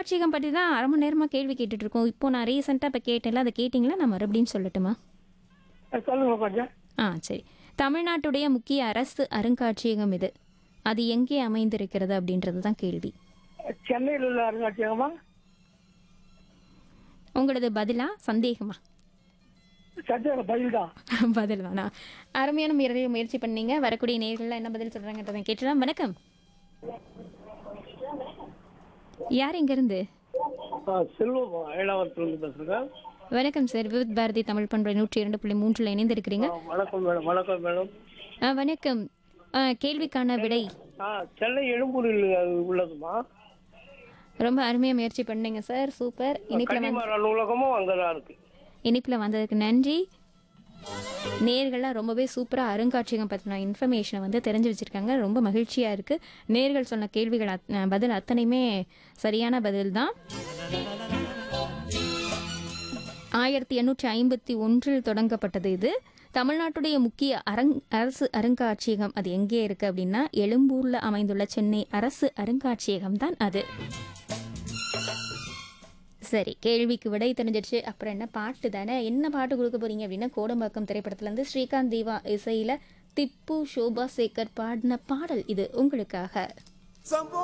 அருங்காட்சியகம் பற்றி தான் அரை மணி நேரமாக கேள்வி கேட்டுட்டு இருக்கோம் இப்போ நான் ரீசெண்டாக இப்போ கேட்டேன்ல அதை கேட்டிங்களா நான் மறுபடியும் சொல்லட்டுமா சொல்லுங்க கொஞ்சம் ஆ சரி தமிழ்நாட்டுடைய முக்கிய அரசு அருங்காட்சியகம் இது அது எங்கே அமைந்திருக்கிறது அப்படின்றது தான் கேள்வி சென்னையில் உள்ள அருங்காட்சியகமா உங்களது பதிலா சந்தேகமா சத்தியோட பதில் தான் பதில் தானா அருமையான முறையை முயற்சி பண்ணீங்க வரக்கூடிய நேர்கள்லாம் என்ன பதில் சொல்கிறாங்கன்றதை கேட்டுலாம் வணக்கம் யார் இங்கேருந்து செல்வம் ஏழாவதுலேருந்து பேசுகிறேன் வணக்கம் சார் விவித் பாரதி தமிழ் பண்பை நூற்றி இரண்டு புள்ளி மூன்றில் இணைந்திருக்கிறீங்க வணக்கம் மேடம் வணக்கம் மேடம் ஆ, வணக்கம் ஆ, கேள்விக்கான விடை ஆ சென்னை எழும்பூரில் அது உள்ளதுமா ரொம்ப அருமையாக முயற்சி பண்ணீங்க சார் சூப்பர் இனிப்பில் வந்து கன்னிமாரா நூலகமும் அங்கே தான் இருக்கு இனிப்பில் வந்ததுக்கு நன்றி நேர்கள்லாம் ரொம்பவே சூப்பராக அருங்காட்சியகம் பற்றின இன்ஃபர்மேஷனை வந்து தெரிஞ்சு வச்சுருக்காங்க ரொம்ப மகிழ்ச்சியாக இருக்குது நேர்கள் சொன்ன கேள்விகள் அத் பதில் அத்தனையுமே சரியான பதில் தான் ஆயிரத்தி எண்ணூற்றி ஐம்பத்தி ஒன்றில் தொடங்கப்பட்டது இது தமிழ்நாட்டுடைய முக்கிய அரங் அரசு அருங்காட்சியகம் அது எங்கே இருக்குது அப்படின்னா எழும்பூரில் அமைந்துள்ள சென்னை அரசு அருங்காட்சியகம் தான் அது சரி கேள்விக்கு விடை தெரிஞ்சிடுச்சு அப்புறம் என்ன பாட்டு தானே என்ன பாட்டு கொடுக்க போறீங்க அப்படின்னா கோடம்பாக்கம் திரைப்படத்துலேருந்து ஸ்ரீகாந்த் தீவா இசையில் திப்பு சோபா சேகர் பாடின பாடல் இது உங்களுக்காக சம்போ